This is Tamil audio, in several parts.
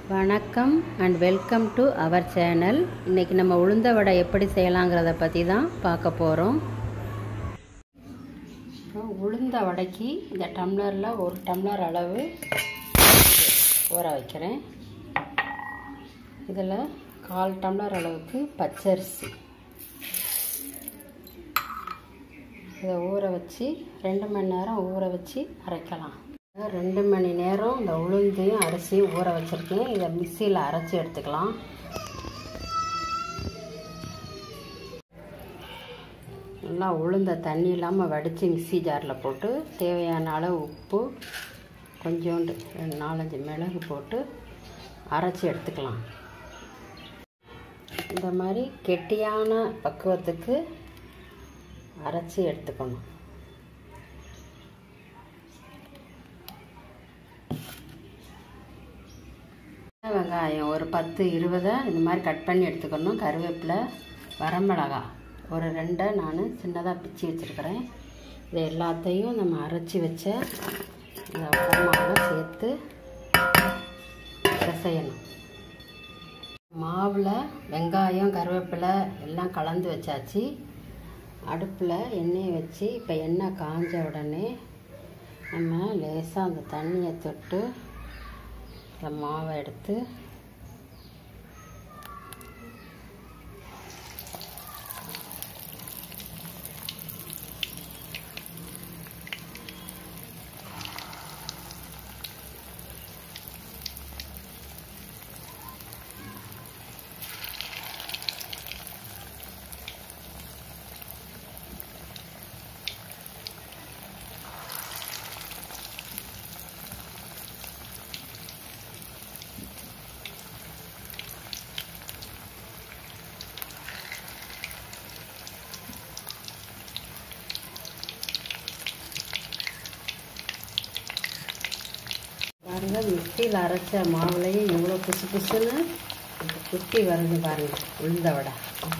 வணக்கம் and welcome to our channel இன்றைக்கி நம்ம உளுந்த வடை எப்படி செய்யலாங்கிறத பற்றி தான் பார்க்க போகிறோம் உளுந்த வடைக்கு இந்த டம்ளரில் ஒரு டம்ளர் அளவு ஊற வைக்கிறேன் இதில் கால் டம்ளர் அளவுக்கு பச்சரிசி இதை ஊற வச்சு ரெண்டு மணி நேரம் ஊற வச்சு அரைக்கலாம் ரெண்டு மணி நேரம் இந்த உளுந்தையும் அரிசியும் ஊற வச்சுருக்கேன் இதை மிக்சியில் அரைச்சி எடுத்துக்கலாம் நல்லா உளுந்த தண்ணி இல்லாமல் வடித்து மிக்சி ஜாரில் போட்டு தேவையான அளவு உப்பு கொஞ்சோண்டு ரெண்டு நாலஞ்சு மிளகு போட்டு அரைச்சி எடுத்துக்கலாம் இந்த மாதிரி கெட்டியான பக்குவத்துக்கு அரைச்சி எடுத்துக்கணும் வெங்காயம் ஒரு பத்து இருபதை இந்த மாதிரி கட் பண்ணி எடுத்துக்கணும் கருவேப்பிலை வரமிளகா ஒரு ரெண்டை நான் சின்னதாக பிச்சு வச்சுருக்கிறேன் இது எல்லாத்தையும் நம்ம அரைச்சி வச்ச இந்த மாவை சேர்த்து பிசையணும் மாவில் வெங்காயம் கருவேப்பிலை எல்லாம் கலந்து வச்சாச்சு அடுப்பில் எண்ணெயை வச்சு இப்போ எண்ணெய் காஞ்ச உடனே நம்ம லேசாக அந்த தண்ணியை தொட்டு இந்த மாவை எடுத்து பாருங்க மிக்சியில் அரைச்ச மாவுலையும் இவ்வளோ புசு புசுன்னு குட்டி வருது பாருங்க உளுந்த வடை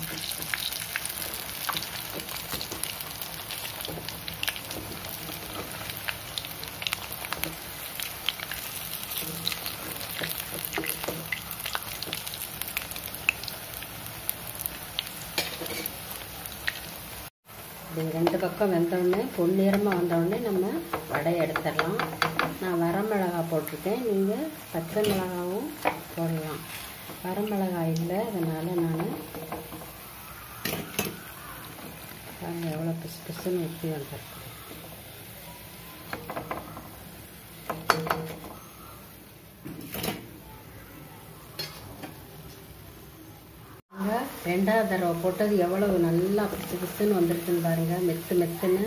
இப்படி ரெண்டு பக்கம் வெந்தவுடனே பொன்னிறமாக வந்தவுடனே நம்ம வடையை எடுத்துடலாம் நான் வரமிளகா போட்டிருக்கேன் நீங்கள் பச்சை மிளகாவும் போடலாம் வரமிளகாய் இல்லை அதனால் நான் பாருங்க எவ்வளோ பிசு பிசுன்னு ஊற்றி வந்திருக்கு ரெண்டாவது தடவை போட்டது எவ்வளவு நல்லா பிசு பிசுன்னு வந்துருக்குன்னு பாருங்க மெத்து மெத்துன்னு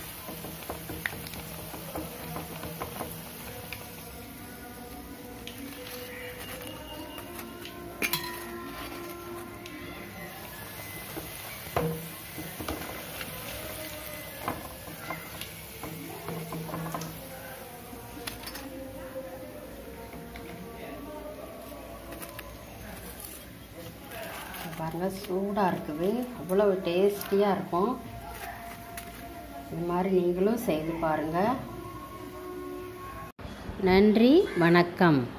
பாருங்கள் சூடாக இருக்குது அவ்வளோ டேஸ்டியாக இருக்கும் இது மாதிரி நீங்களும் செய்து பாருங்கள் நன்றி வணக்கம்